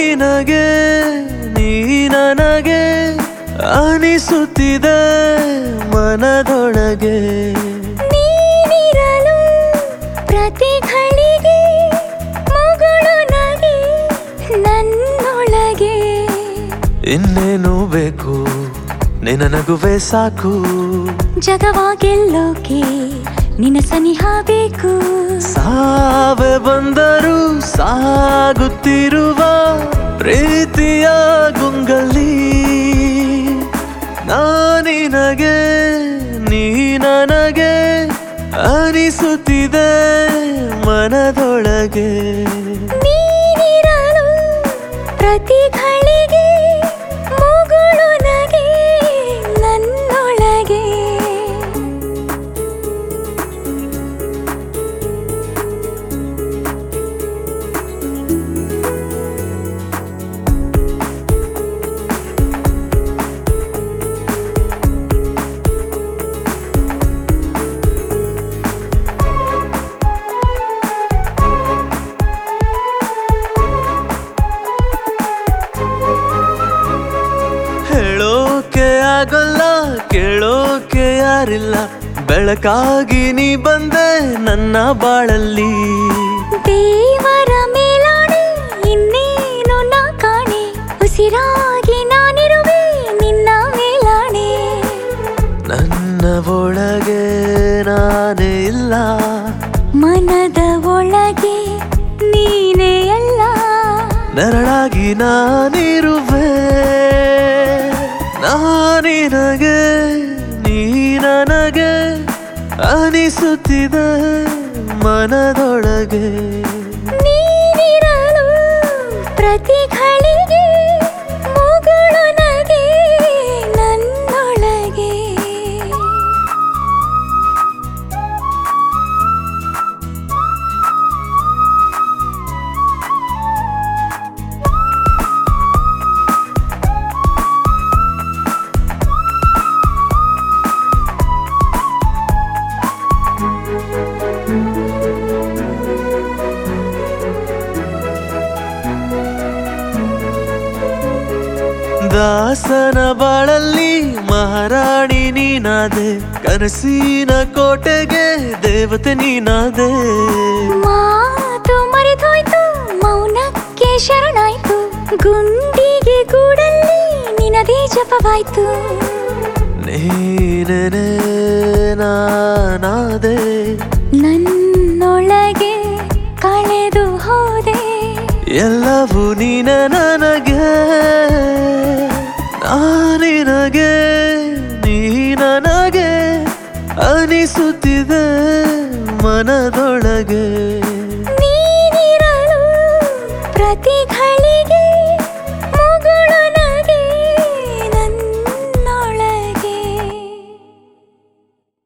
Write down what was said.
ನಿನಗೆ ನೀ ನನಗೆ ಅನಿಸುತ್ತಿದೆ ಮನದೊಳಗೆ ನೀನಿರಲು ಪ್ರತಿ ಘಳಿಗೆ ಮಗಳು ನಗೆ ನನ್ನೊಳಗೆ ಇನ್ನೇನು ಬೇಕು ನಿನ್ನ ನಗುವೆ ಸಾಕು ಜಗವ ಗೆಲ್ಲೋಕೆ ನಿನ್ನ ಸನಿಹ ಬೇಕು ಸಾವೆ ಬಂದರೂ ಸಾಗುತ್ತಿರುವ ಪ್ರೀತಿಯ ಗುಂಗಲಿ ನಾನಿನಗೆ ನೀ ನನಗೆ ಅನಿಸುತ್ತಿದೆ ಮನದೊಳಗೆ ನೀನಿರಲು ಪ್ರತಿ ಘಳಿಗೆ ಮಗಳು ನಗೆ ನನ್ನೊಳಗೆ ಹೇಳೋಕೆ ಆಗಲ್ಲ ಕೇಳೋಕೆ ಯಾರಿಲ್ಲ ಬೆಳಕಾಗಿ ನೀ ಬಂದೆ ನನ್ನ ಬಾಳಲ್ಲಿ ದೇವರ ಮೇಲಾಣೆ ಇನ್ನೇನು ನಾ ಕಾಣೆ ಉಸಿರಾಗಿ ನಾನಿರುವೆ ನಿನ್ನ ಮೇಲಾಣೆ ನನ್ನ ಒಳಗೆ ನಾನೇ ಇಲ್ಲ ಮನದ ಒಳಗೆ ನೀನೇ ಎಲ್ಲ ನೆರಳಾಗಿ ನಾನಿರುವೆ ನಾನಿನಗೆ ನೀ ನನಗೆ ಅನಿಸುತ್ತಿದೆ ಮನದೊಳಗೆ ನೀನಿರಲು ಪ್ರತಿ ಘಳಿಗೆ ಮಗಳು ನಗೆ ನನ್ನೊಳಗೆ ದಾಸನ ಬಾಳಲ್ಲಿ ಮಹಾರಾಣಿ ನೀನಾದೆ ಕನಸಿನ ಕೋಟೆಗೆ ದೇವತೆ ನೀನಾದೆ ಮಾತು ಮರೆತೋಯ್ತು ಮೌನಕ್ಕೆ ಶರಣಾಯ್ತು ಗುಂಡಿಗೆ ಗೂಡಲ್ಲಿ ನಿನದೇ ಜಪವಾಯ್ತು ನೀನೇ ನಾನಾದೆ ನನ್ನೊಳಗೆ ಕಳೆದು ಹೋದೆ ಎಲ್ಲವೂ ನೀನೆ ನನಗೆ ನಾನಿನಗೆ ನೀ ನನಗೆ ಅನಿಸುತ್ತಿದೆ ಮನದೊಳಗೆ ನೀನಿರಲು ಪ್ರತಿ